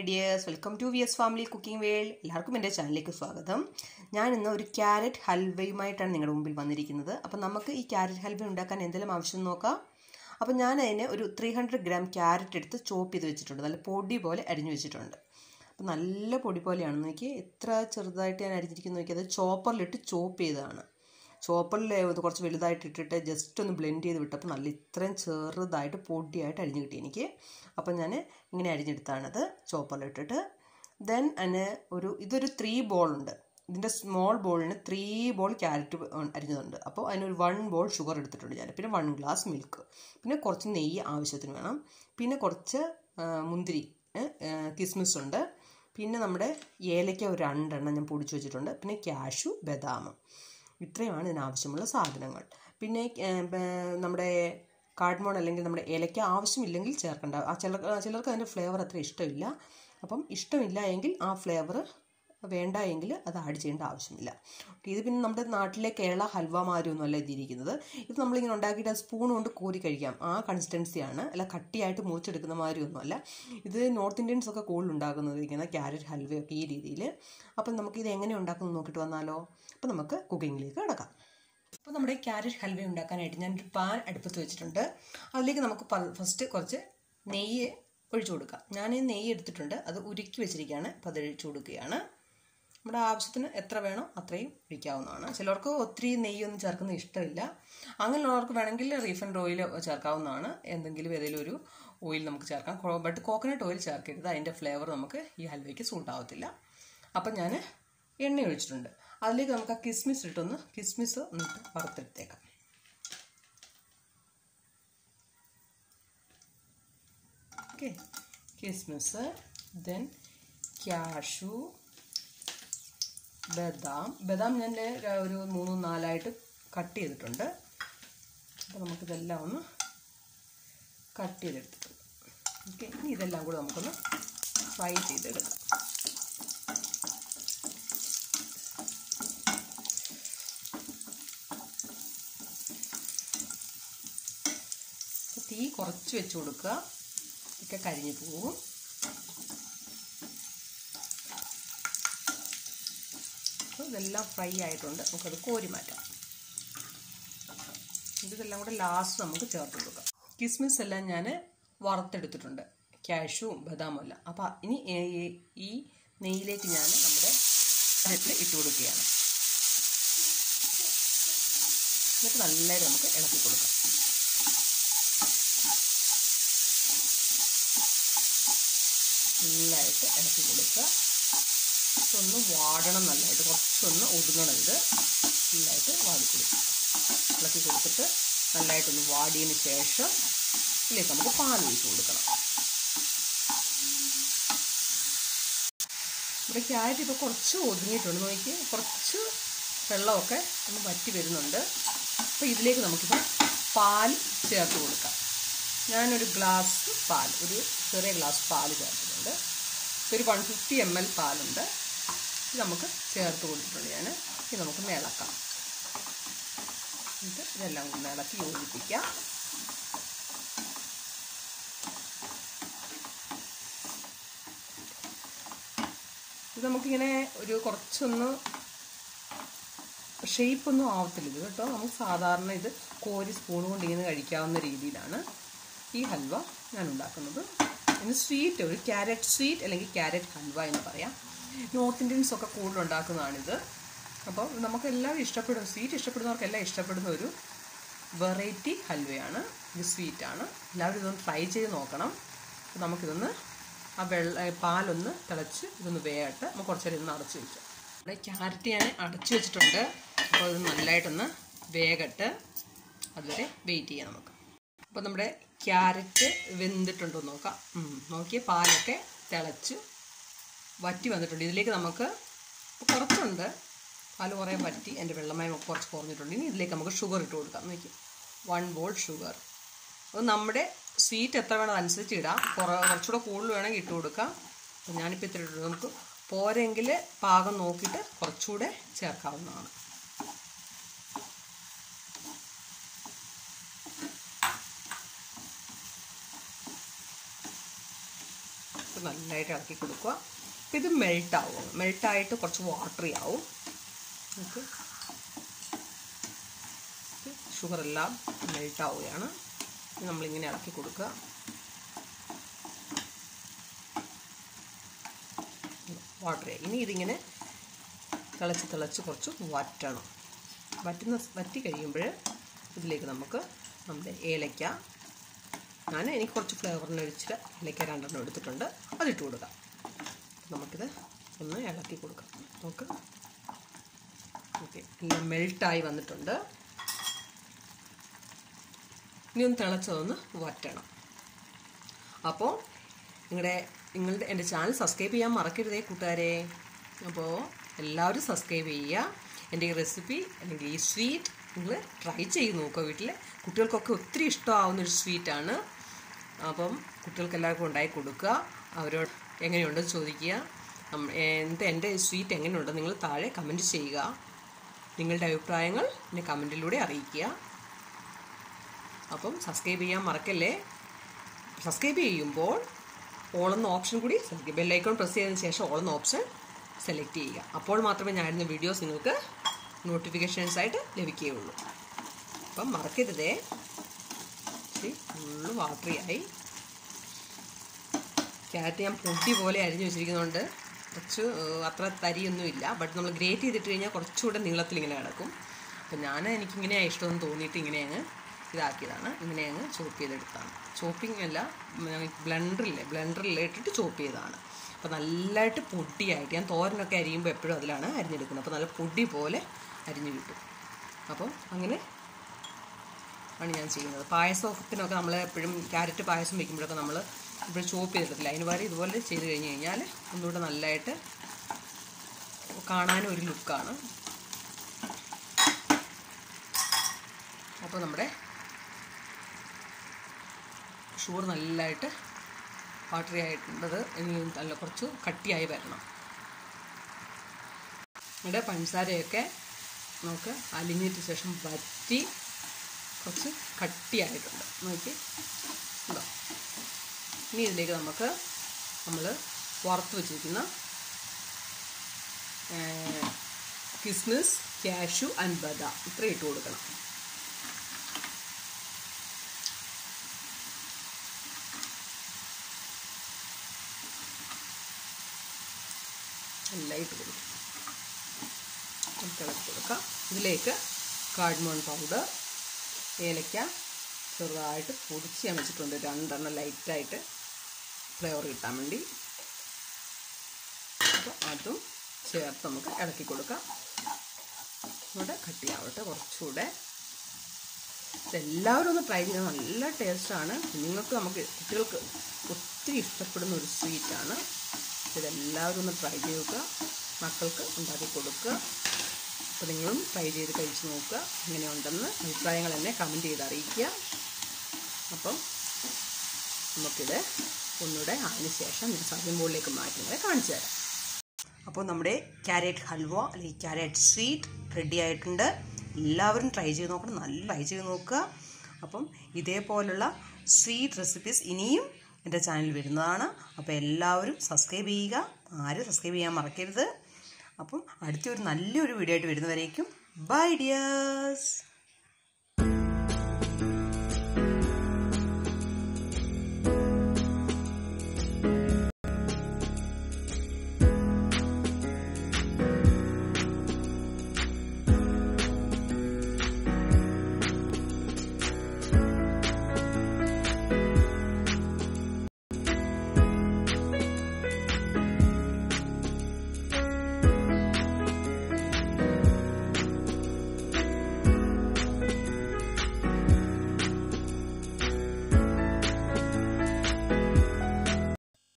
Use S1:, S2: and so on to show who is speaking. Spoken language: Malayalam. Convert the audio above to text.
S1: dears welcome to V S family cooking world എല്ലാവർക്കും എൻ്റെ ചാനലിലേക്ക് സ്വാഗതം ഞാൻ ഇന്ന് ഒരു ക്യാരറ്റ് ഹൽവയുമായിട്ടാണ് നിങ്ങളുടെ മുമ്പിൽ വന്നിരിക്കുന്നത് അപ്പം നമുക്ക് ഈ ക്യാരറ്റ് ഹൽവ ഉണ്ടാക്കാൻ എന്തെല്ലാം ആവശ്യം നോക്കാം അപ്പം ഞാൻ അതിന് ഒരു ത്രീ ഹൺഡ്രഡ് ഗ്രാം ക്യാരറ്റ് എടുത്ത് ചോപ്പ് ചെയ്ത് വെച്ചിട്ടുണ്ട് നല്ല പൊടി പോലെ അരിഞ്ഞു വെച്ചിട്ടുണ്ട് അപ്പം നല്ല പൊടി പോലെയാണ് നോക്കി എത്ര ചെറുതായിട്ട് ഞാൻ അരിഞ്ഞിരിക്കുന്നു നോക്കി അത് ചോപ്പറിലിട്ട് ചോപ്പ് ചെയ്തതാണ് ചോപ്പറിൽ ഇത് കുറച്ച് വലുതായിട്ട് ഇട്ടിട്ട് ജസ്റ്റ് ഒന്ന് ബ്ലെൻഡ് ചെയ്ത് വിട്ടപ്പോൾ നല്ല ഇത്രയും ചെറുതായിട്ട് പൊടിയായിട്ട് അരിഞ്ഞു കിട്ടി എനിക്ക് അപ്പം ഞാൻ ഇങ്ങനെ അരിഞ്ഞെടുത്താണത് ചോപ്പറിലിട്ടിട്ട് ദെൻ അതിന് ഒരു ഇതൊരു ത്രീ ബോളുണ്ട് ഇതിൻ്റെ സ്മോൾ ബോളിന് ത്രീ ബോൾ ക്യാരറ്റ് അരിഞ്ഞതുണ്ട് അപ്പോൾ അതിനൊരു വൺ ബോൾ ഷുഗർ എടുത്തിട്ടുണ്ട് ഞാൻ പിന്നെ വൺ ഗ്ലാസ് മിൽക്ക് പിന്നെ കുറച്ച് നെയ്യ് ആവശ്യത്തിന് വേണം പിന്നെ കുറച്ച് മുന്തിരി കിസ്മിസ് ഉണ്ട് പിന്നെ നമ്മുടെ ഏലയ്ക്ക ഒരു രണ്ടെണ്ണം ഞാൻ പൊടിച്ചു വെച്ചിട്ടുണ്ട് പിന്നെ ക്യാഷു ബദാം ഇത്രയുമാണ് ഇതിനാവശ്യമുള്ള സാധനങ്ങൾ പിന്നെ നമ്മുടെ കാഡ്മോൺ അല്ലെങ്കിൽ നമ്മുടെ ഏലയ്ക്ക ആവശ്യമില്ലെങ്കിൽ ചേർക്കേണ്ട ആ ചിലർ ചിലർക്ക് അതിൻ്റെ ഫ്ലേവർ അത്ര ഇഷ്ടമില്ല അപ്പം ഇഷ്ടമില്ല എങ്കിൽ ആ ഫ്ലേവർ വേണ്ട എങ്കിൽ അത് ആഡ് ചെയ്യേണ്ട ആവശ്യമില്ല ഇത് പിന്നെ നമ്മുടെ നാട്ടിലെ കേരള ഹൽവമാരൊന്നും അല്ല ഇതിരിക്കുന്നത് ഇത് നമ്മളിങ്ങനെ ഉണ്ടാക്കിയിട്ട് സ്പൂൺ കൊണ്ട് കോരി കഴിക്കാം ആ കൺസിസ്റ്റൻസിയാണ് അല്ല കട്ടിയായിട്ട് മുറിച്ചെടുക്കുന്ന മാതിരിയൊന്നുമല്ല ഇത് നോർത്ത് ഇന്ത്യൻസ് ഒക്കെ കൂടുതൽ ഉണ്ടാക്കുന്നത് ഇരിക്കുന്ന ക്യാരറ്റ് ഹൽവയൊക്കെ ഈ രീതിയിൽ അപ്പം നമുക്കിത് എങ്ങനെ ഉണ്ടാക്കുന്നത് നോക്കിയിട്ട് വന്നാലോ അപ്പോൾ നമുക്ക് കുക്കിങ്ങിലേക്ക് കിടക്കാം അപ്പോൾ നമ്മുടെ ക്യാരറ്റ് ഹൽവ ഉണ്ടാക്കാനായിട്ട് ഞാനൊരു പാൻ അടുപ്പത്ത് വെച്ചിട്ടുണ്ട് അതിലേക്ക് നമുക്ക് ഫസ്റ്റ് കുറച്ച് നെയ്യ് ഒഴിച്ചു കൊടുക്കാം ഞാൻ നെയ്യ് എടുത്തിട്ടുണ്ട് അത് ഉരുക്കി വെച്ചിരിക്കുകയാണ് അപ്പോൾ അത് ഒഴിച്ചു കൊടുക്കുകയാണ് നമ്മുടെ ആവശ്യത്തിന് എത്ര വേണോ അത്രയും ഒഴിക്കാവുന്നതാണ് ചിലർക്ക് ഒത്തിരി നെയ്യൊന്നും ചേർക്കുന്നത് ഇഷ്ടമില്ല അങ്ങനെയുള്ളവർക്ക് വേണമെങ്കിൽ റീഫണ്ട് ഓയിൽ ചേർക്കാവുന്നതാണ് എന്തെങ്കിലും ഏതെങ്കിലും ഒരു ഓയിൽ നമുക്ക് ചേർക്കാം ബട്ട് കോക്കനട്ട് ഓയിൽ ചേർക്കരുത് അതിൻ്റെ ഫ്ലേവർ നമുക്ക് ഈ ഹൽവയ്ക്ക് സൂട്ടാവത്തില്ല അപ്പം ഞാൻ എണ്ണ ഒഴിച്ചിട്ടുണ്ട് അതിലേക്ക് നമുക്ക് ആ കിസ്മിസ് ഇട്ടൊന്ന് കിസ്മിസ് ഒന്നിട്ട് വറുത്തെടുത്തേക്കാം ഓക്കെ കിസ്മിസ് ദെൻ ക്യാഷു ബദാം ബദാം ഞാൻ ഒരു മൂന്ന് നാലായിട്ട് കട്ട് ചെയ്തിട്ടുണ്ട് അപ്പോൾ നമുക്കിതെല്ലാം ഒന്ന് കട്ട് ചെയ്തെടുത്തിട്ടുണ്ട് ഓക്കെ ഇനി ഇതെല്ലാം കൂടെ നമുക്കൊന്ന് ഫ്രൈ ചെയ്തെടുക്കാം തീ കുറച്ച് വെച്ച് കൊടുക്കുക ഒക്കെ കരിഞ്ഞു പോകും ഇതെല്ലാം ഫ്രൈ ആയിട്ടുണ്ട് നമുക്കത് കോരി മാറ്റാം ഇതെല്ലാം കൂടെ ലാസ്റ്റ് നമുക്ക് ചേർത്ത് കൊടുക്കാം കിസ്മിസ് എല്ലാം ഞാൻ വറുത്തെടുത്തിട്ടുണ്ട് ക്യാഷും ബദാമും എല്ലാം അപ്പോൾ ഇനി ഈ നെയ്യിലേക്ക് ഞാൻ നമ്മുടെ അരത്തിൽ ഇട്ട് കൊടുക്കുകയാണ് എന്നിട്ട് നല്ലതായിട്ട് നമുക്ക് ഇളക്കി കൊടുക്കാം നല്ലതായിട്ട് ഇളക്കി കൊടുക്കുക ഒന്ന് വാടണം നല്ലതായിട്ട് കുറച്ചൊന്ന് ഒതുങ്ങണം ഇത് നല്ലതായിട്ട് വാടി കൊടുക്കുക ഇളക്കി കൊടുത്തിട്ട് നല്ലതായിട്ടൊന്ന് വാടിയതിന് ശേഷം ഇതിലേക്ക് നമുക്ക് പാൽ ഒഴിച്ച് കൊടുക്കണം ഇവിടെ ക്യാരറ്റ് ഇപ്പോൾ കുറച്ച് ഒതുങ്ങിയിട്ടുണ്ട് നോക്കി കുറച്ച് വെള്ളമൊക്കെ ഒന്ന് വറ്റി വരുന്നുണ്ട് അപ്പോൾ ഇതിലേക്ക് നമുക്കിപ്പോൾ പാൽ ചേർത്ത് കൊടുക്കാം ഞാനൊരു ഗ്ലാസ് പാൽ ഒരു ചെറിയ ഗ്ലാസ് പാൽ ചേർത്തിട്ടുണ്ട് ഒരു വൺ ഫിഫ്റ്റി എം എൽ പാലുണ്ട് ഇത് നമുക്ക് ചേർത്ത് കൊടുത്തിട്ടുണ്ട് ഞാൻ ഇത് നമുക്ക് ഇളക്കാം എന്നിട്ട് ഇതെല്ലാം കൂടി ഇളക്കി യോജിപ്പിക്കാം ഇത് നമുക്കിങ്ങനെ ഒരു കുറച്ചൊന്ന് ഷേപ്പൊന്നും ആവത്തില്ല ഇത് കേട്ടോ നമുക്ക് സാധാരണ ഇത് കോരി സ്പൂൺ കൊണ്ട് ഇങ്ങനെ കഴിക്കാവുന്ന രീതിയിലാണ് ഈ ഹൽവ ഞാൻ ഉണ്ടാക്കുന്നത് ഇന്ന് സ്വീറ്റ് ഒരു ക്യാരറ്റ് സ്വീറ്റ് അല്ലെങ്കിൽ ക്യാരറ്റ് ഹൽവ എന്ന് പറയാം നോർത്ത് ഇന്ത്യൻസ് ഒക്കെ കൂടുതൽ ഉണ്ടാക്കുന്നതാണിത് അപ്പോൾ നമുക്ക് എല്ലാവരും ഇഷ്ടപ്പെടും സ്വീറ്റ് ഇഷ്ടപ്പെടുന്നവർക്കെല്ലാം ഇഷ്ടപ്പെടുന്ന ഒരു വെറൈറ്റി ഹൽവയാണ് ഇത് സ്വീറ്റാണ് എല്ലാവരും ഇതൊന്ന് ട്രൈ ചെയ്ത് നോക്കണം അപ്പോൾ നമുക്കിതൊന്ന് ആ വെള്ള പാലൊന്ന് തിളച്ച് ഇതൊന്ന് വേകട്ടെ നമുക്ക് കുറച്ച് നേരം ഇന്ന് അടച്ചു വെച്ചു ഇവിടെ ക്യാരറ്റ് ഞാൻ അടച്ചു വെച്ചിട്ടുണ്ട് അപ്പോൾ ഇത് നല്ലതായിട്ടൊന്ന് വേകട്ട് അതുവരെ വെയിറ്റ് ചെയ്യാം നമുക്ക് അപ്പോൾ നമ്മുടെ ക്യാരറ്റ് വെന്തിട്ടുണ്ടോ നോക്കാം നോക്കിയ പാലൊക്കെ തിളച്ച് വറ്റി വന്നിട്ടുണ്ട് ഇതിലേക്ക് നമുക്ക് കുറച്ചുണ്ട് പാൽ കുറേ വറ്റി എൻ്റെ വെള്ളമയം കുറച്ച് കുറഞ്ഞിട്ടുണ്ട് ഇനി ഇതിലേക്ക് നമുക്ക് ഷുഗർ ഇട്ട് കൊടുക്കാം നോക്കി വൺ ബോൾ ഷുഗർ അപ്പോൾ നമ്മുടെ സ്വീറ്റ് എത്ര വേണം അനുസരിച്ച് ഇടാം കുറ കുറച്ചുകൂടെ കൂടുതൽ വേണമെങ്കിൽ ഇട്ട് കൊടുക്കാം അപ്പോൾ ഞാനിപ്പോൾ ഇത്ര ഇട്ടു നമുക്ക് പോരെങ്കിൽ പാകം നോക്കിയിട്ട് കുറച്ചുകൂടെ ചേർക്കാവുന്നതാണ് ഇട്ട് നല്ലതായിട്ട് ഇളക്കി കൊടുക്കുക അപ്പം ഇത് മെൽട്ടാവും മെൽട്ടായിട്ട് കുറച്ച് വാട്ടറി ആവും നമുക്ക് ഷുഗർ എല്ലാം മെൽട്ടാവുകയാണ് നമ്മളിങ്ങനെ ഇളക്കി കൊടുക്കുക വാട്ടർ ഇനി ഇതിങ്ങനെ തിളച്ച് തിളച്ച് കുറച്ച് വറ്റണം വറ്റുന്ന വറ്റി കഴിയുമ്പോൾ ഇതിലേക്ക് നമുക്ക് നമ്മുടെ ഏലക്ക ഞാൻ എനിക്ക് കുറച്ച് ഫ്ലേവറിന് ഒഴിച്ചിട്ട് ഏലക്ക രണ്ടെണ്ണം എടുത്തിട്ടുണ്ട് അതിട്ട് കൊടുക്കാം നമുക്കിത് ഒന്ന് ഇളക്കി കൊടുക്കാം നോക്ക് ഓക്കെ എല്ലാം മെൽട്ടായി വന്നിട്ടുണ്ട് ഇനി ഒന്ന് തിളച്ചതൊന്ന് വറ്റണം അപ്പോൾ നിങ്ങളുടെ നിങ്ങളുടെ എൻ്റെ ചാനൽ സബ്സ്ക്രൈബ് ചെയ്യാൻ മറക്കരുതേ കൂട്ടുകാരെ അപ്പോൾ എല്ലാവരും സബ്സ്ക്രൈബ് ചെയ്യുക എൻ്റെ ഈ റെസിപ്പി അല്ലെങ്കിൽ ഈ സ്വീറ്റ് നിങ്ങൾ ട്രൈ ചെയ്ത് നോക്കുക വീട്ടിൽ കുട്ടികൾക്കൊക്കെ ഒത്തിരി ഇഷ്ടമാവുന്നൊരു സ്വീറ്റാണ് അപ്പം കുട്ടികൾക്ക് എല്ലാവർക്കും ഉണ്ടാക്കി കൊടുക്കുക അവരോട് എങ്ങനെയുണ്ടെന്ന് ചോദിക്കുക എന്ത് എൻ്റെ സ്വീറ്റ് എങ്ങനെയുണ്ട് നിങ്ങൾ താഴെ കമൻറ്റ് ചെയ്യുക നിങ്ങളുടെ അഭിപ്രായങ്ങൾ എന്നെ കമൻറ്റിലൂടെ അറിയിക്കുക അപ്പം സബ്സ്ക്രൈബ് ചെയ്യാൻ മറക്കല്ലേ സബ്സ്ക്രൈബ് ചെയ്യുമ്പോൾ ഓളെന്ന ഓപ്ഷൻ കൂടി സെലക്ട് ചെയ്യുക ബെല്ലൈക്കോൺ പ്രസ് ചെയ്തതിന് ശേഷം ഓളെന്ന ഓപ്ഷൻ സെലക്ട് ചെയ്യുക അപ്പോൾ മാത്രമേ ഞാനിരുന്ന വീഡിയോസ് നിങ്ങൾക്ക് നോട്ടിഫിക്കേഷൻസ് ആയിട്ട് ലഭിക്കുകയുള്ളൂ അപ്പം മറക്കരുതേ ശരി ഫുള്ള് വാട്ടറിയായി ക്യാരറ്റ് ഞാൻ പൊടി പോലെ അരിഞ്ഞു വെച്ചിരിക്കുന്നതുകൊണ്ട് കുറച്ച് അത്ര തരിയൊന്നുമില്ല ബട്ട് നമ്മൾ ഗ്രേറ്റ് ചെയ്തിട്ട് കഴിഞ്ഞാൽ കുറച്ചുകൂടെ നീളത്തിൽ ഇങ്ങനെ കിടക്കും അപ്പം ഞാൻ എനിക്കിങ്ങനെയാണ് ഇഷ്ടമെന്ന് തോന്നിയിട്ട് ഇങ്ങനെ അങ്ങ് ഇതാക്കിയതാണ് ഇങ്ങനെ അങ്ങ് ചോപ്പ് ചെയ്തെടുത്താണ് ചോപ്പിംഗ് അല്ല ബ്ലെൻഡറില്ലേ ബ്ലെൻഡറിൽ ഇട്ടിട്ട് ചോപ്പ് ചെയ്തതാണ് അപ്പോൾ നല്ലതായിട്ട് പൊടിയായിട്ട് ഞാൻ തോരനൊക്കെ അരിയുമ്പോൾ എപ്പോഴും അതിലാണ് അരിഞ്ഞെടുക്കുന്നത് അപ്പോൾ നല്ല പൊടി പോലെ അരിഞ്ഞു കിട്ടും അപ്പോൾ അങ്ങനെ ആണ് ഞാൻ ചെയ്യുന്നത് പായസത്തിനൊക്കെ നമ്മൾ എപ്പോഴും ക്യാരറ്റ് പായസം വെക്കുമ്പോഴൊക്കെ നമ്മൾ ഇപ്പോൾ ചോപ്പ് ചെയ്തിട്ടില്ല അതിന് പകരം ഇതുപോലെ ചെയ്ത് കഴിഞ്ഞ് കഴിഞ്ഞാൽ ഒന്നുകൂടെ നല്ലതായിട്ട് കാണാനും ഒരു ലുക്കാണ് അപ്പോൾ നമ്മുടെ ഷുഗർ നല്ലതായിട്ട് വാട്ടറി ആയിട്ടുള്ളത് ഇനി നല്ല കുറച്ച് കട്ടിയായി വരണം ഇവിടെ പഞ്ചസാരയൊക്കെ നമുക്ക് അലിഞ്ഞിട്ട് ശേഷം വറ്റി കുറച്ച് കട്ടിയായിട്ടുണ്ട് നോക്കി ഉണ്ടോ ഇനി ഇതിലേക്ക് നമുക്ക് നമ്മൾ വറുത്ത് വെച്ചിരിക്കുന്ന കിസ്മിസ് ക്യാഷു ആൻഡ് ബദാം ഇത്ര ഇട്ട് കൊടുക്കണം എല്ലാം ഇട്ട് കൊടുക്കും ഇളക്കി കൊടുക്കാം ഇതിലേക്ക് കാഡ്മോൺ പൗഡർ ഏലക്ക ചെറുതായിട്ട് പൊടിച്ച് ഞാൻ വെച്ചിട്ടുണ്ട് രണ്ടെണ്ണം ലൈറ്റായിട്ട് ഫ്ലേവർ കിട്ടാൻ വേണ്ടി അപ്പോൾ അതും ചേർത്ത് നമുക്ക് ഇളക്കി കൊടുക്കാം ഇവിടെ കട്ടിയാവട്ടെ കുറച്ചുകൂടെ ഇതെല്ലാവരും ഒന്ന് ട്രൈ ചെയ്യാൻ നല്ല ടേസ്റ്റാണ് നിങ്ങൾക്ക് നമുക്ക് കുട്ടികൾക്ക് ഒത്തിരി ഇഷ്ടപ്പെടുന്ന ഒരു സ്വീറ്റാണ് ഇതെല്ലാവരും ഒന്ന് ട്രൈ ചെയ്യുക മക്കൾക്ക് ഉണ്ടാക്കി കൊടുക്കുക അപ്പോൾ നിങ്ങളും ട്രൈ ചെയ്ത് കഴിച്ച് നോക്കുക എങ്ങനെയുണ്ടെന്ന് അഭിപ്രായങ്ങൾ എന്നെ കമൻറ്റ് ചെയ്ത് അറിയിക്കുക അപ്പം നമുക്കിത് ഒന്നുകൂടെ അതിന് ശേഷം ഞാൻ സർവിംഗ് ബോളിലേക്ക് മാറ്റുന്നത് കാണിച്ചു തരാം അപ്പോൾ നമ്മുടെ ക്യാരറ്റ് ഹൽവ അല്ലെങ്കിൽ ക്യാരറ്റ് സ്വീറ്റ് റെഡി ആയിട്ടുണ്ട് എല്ലാവരും ട്രൈ ചെയ്ത് നോക്കണം നല്ല ട്രൈ ചെയ്ത് നോക്കുക അപ്പം ഇതേപോലുള്ള സ്വീറ്റ് റെസിപ്പീസ് ഇനിയും എൻ്റെ ചാനൽ വരുന്നതാണ് അപ്പോൾ എല്ലാവരും സബ്സ്ക്രൈബ് ചെയ്യുക ആരും സബ്സ്ക്രൈബ് ചെയ്യാൻ മറക്കരുത് അപ്പം അടുത്തൊരു നല്ലൊരു വീഡിയോ ആയിട്ട് വരുന്നവരേക്കും ബൈ ഡിയേഴ്സ്